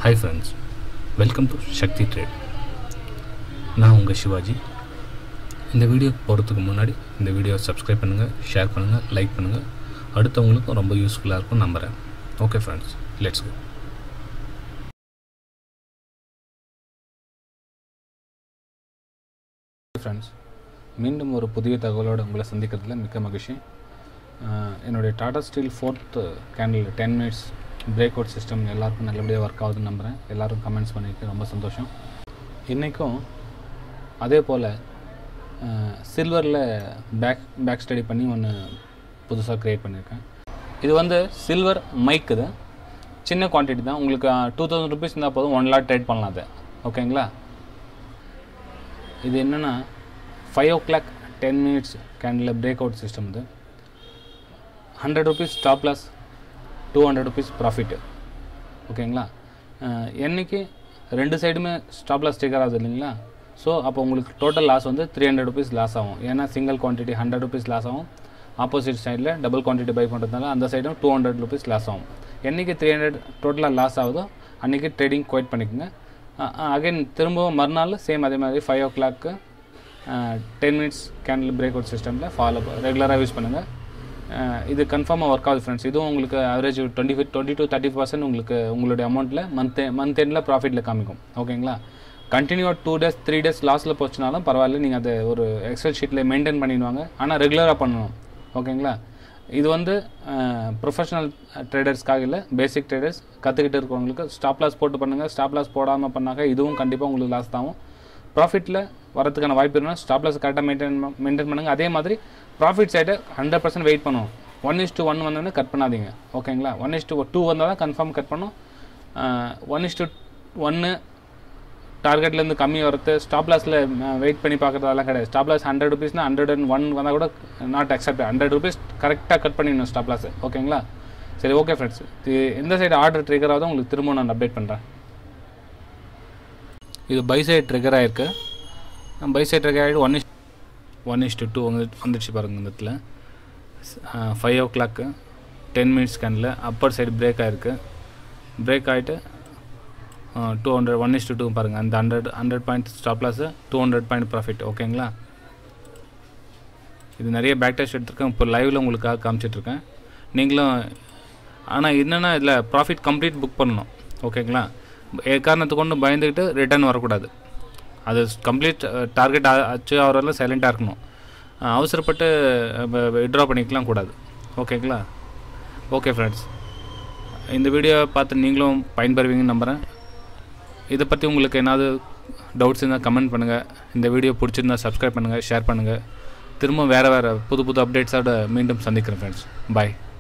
hi friends welcome to Shakti trade நான் உங்கள் சிவாஜி இந்த வீடியோ போகிறதுக்கு முன்னாடி இந்த வீடியோ சப்ஸ்கிரைப் பண்ணுங்கள் ஷேர் பண்ணுங்கள் லைக் பண்ணுங்கள் அடுத்தவங்களுக்கும் ரொம்ப யூஸ்ஃபுல்லாக இருக்கும் நம்புகிறேன் okay friends let's go friends மீண்டும் ஒரு புதிய தகவலோடு உங்களை சந்திக்கிறதுல மிக்க மகிழ்ச்சி அஹ், என்னுடைய Tata steel fourth candle ten minutes break out system எல்லாருக்கும் நல்லபடியாக ஒர்க் ஆகுதுன்னு நம்புகிறேன் எல்லோரும் கமெண்ட்ஸ் பண்ணியிருக்கு ரொம்ப சந்தோஷம் இன்றைக்கும் அதே போல் சில்வரில் பேக் பேக் ஸ்டடி பண்ணி ஒன்று புதுசாக க்ரியேட் பண்ணியிருக்கேன் இது வந்து சில்வர் மைக் இது சின்ன குவான்டிட்டி தான் உங்களுக்கு டூ தௌசண்ட் ருபீஸ் இருந்தால் போதும் ஒன் லாட் ட்ரேட் பண்ணலாம் அதை ஓகேங்களா இது என்னென்னா five o'clock ten minutes candle break out system இது hundred rupees stop loss two hundred rupees profit ஓகேங்களா அஹ், என்னைக்கு ரெண்டு சைடுமே ஸ்டாப் லாஸ் ஸ்டிக்கர் ஆகுது இல்லைங்களா ஸோ அப்போ உங்களுக்கு டோட்டல் லாஸ் வந்து த்ரீ ஹண்ட்ரட் ருபீஸ் லாஸ் ஆகும் ஏன்னா single quantity hundred rupees loss ஆகும் ஆப்போசிட் சைடில் டபுள் குவான்டிட்டி பை பண்ணுறதுனால அந்த சைடும் டூ ஹண்ட்ரட் ருபீஸ் லாஸ் ஆகும் என்னைக்கு த்ரீ ஹண்ட்ரட் டோட்டலாக லாஸ் ஆகுதோ அன்றைக்கி ட்ரேடிங் குவைட் பண்ணிக்கோங்க அகைன் திரும்பவும் மறுநாள் சேம் அதே மாதிரி five o'clock ten minutes candle break out சிஸ்டமில் ஃபாலோ ரெகுலராக யூஸ் பண்ணுங்கள் இது கன்ஃபார்மாக ஒர்க் ஆகுது ஃப்ரெண்ட்ஸ் இதுவும் உங்களுக்கு average twenty five twenty to thirty percent உங்களுக்கு உங்களுடைய அமௌண்ட்டில் மந்த் மந்த் எண்டில் ப்ராஃபிட்டில் காமிக்கும் ஓகேங்களா கண்டினியூவாக டூ டேஸ் த்ரீ டேஸ் லாஸில் போச்சுனாலும் பரவாயில்ல நீங்கள் அதை ஒரு எக்ஸல் ஷீட்டில் மெயின்டைன் பண்ணிடுவாங்க ஆனால் ரெகுலராக பண்ணணும் ஓகேங்களா இது வந்து ப்ரொஃபஷனல் ட்ரேடர்ஸ்க்காக இல்லை பேசிக் ட்ரேடர்ஸ் கற்றுக்கிட்டு இருக்கிறவங்களுக்கு ஸ்டாப் லாஸ் போட்டு பண்ணுங்கள் ஸ்டாப் லாஸ் போடாமல் பண்ணாக்க இதுவும் கண்டிப்பாக உங்களுக்கு லாஸ் தான் ப்ராஃபிட்டில் வரதுக்கான வாய்ப்பு இருந்தால் ஸ்டாப் லாஸ் கரெக்டாக மெயின்டைன் மெயின்டைன் பண்ணுங்கள் அதே மாதிரி profit side hundred percent wait பண்ணும் ஒன் இஸ் டு ஒன் வந்தோடனே கட் பண்ணாதீங்க ஓகேங்களா ஒன் இஸ் டு டூ வந்தால் தான் கன்ஃபார்ம் கட் பண்ணும் ஒன் இஸ் டு ஒன்று டார்கெட்லேருந்து கம்மி வரது ஸ்டாப் லாஸில் வெயிட் பண்ணி பார்க்குறதெல்லாம் கிடையாது ஸ்டாப் லாஸ் ஹண்ட்ரட் ருபீஸ்னா ஹண்ட்ரட் அண்ட் ஒன் வந்தால் கூட நாட் அக்செப்ட் ஹண்ட்ரட் ருபீஸ் கரெக்டாக கட் பண்ணிடணும் ஸ்டாப் லாஸ் ஓகேங்களா சரி ஓகே ஃப்ரெண்ட்ஸ் எந்த சைடு ஆர்டர் ட்ரிகர் ஆகுதோ உங்களுக்கு திரும்ப நான் அப்டேட் பண்ணுறேன் இது பை சைடு ட்ரிகர் ஆகிருக்கு பை சைடு ட்ரிகர் ஆகிட்டு one is one is to two வந்து வந்துடுச்சு பாருங்க இந்த இடத்துல five o'clock ten minutes ஸ்கேனில் அப்பர் சைடு பிரேக் ஆகிருக்கு பிரேக் ஆகிட்டு two hundred one is to two பாருங்கள் அந்த hundred hundred point stop loss two hundred point profit ஓகேங்களா இது நிறைய பேக் டெஸ்ட் எடுத்திருக்கேன் இப்போ லைவில் உங்களுக்காக காமிச்சிட்ருக்கேன் நீங்களும் ஆனால் என்னென்னா இதில் ப்ராஃபிட் கம்ப்ளீட் புக் பண்ணணும் ஓகேங்களா எக்காரணத்தை கொண்டு பயந்துக்கிட்டு ரிட்டர்ன் வரக்கூடாது அது கம்ப்ளீட் டார்கெட் அச்சீவ் ஆகிறதுல சைலண்ட்டாக இருக்கணும் அஹ் அவசரப்பட்டு விட்ரா பண்ணிக்கலாம் கூடாது ஓகேங்களா ஓகே ஃப்ரெண்ட்ஸ் இந்த வீடியோ பார்த்து நீங்களும் பயன்பெறுவீங்கன்னு நம்புகிறேன் இதை பற்றி உங்களுக்கு ஏதாவது டவுட்ஸ் இருந்தால் கமெண்ட் பண்ணுங்கள் இந்த வீடியோ பிடிச்சிருந்தா சப்ஸ்கிரைப் பண்ணுங்கள் ஷேர் பண்ணுங்கள் திரும்ப வேறு வேறு புது புது அப்டேட்ஸோட மீண்டும் சந்திக்கிறேன் ஃப்ரெண்ட்ஸ் பாய்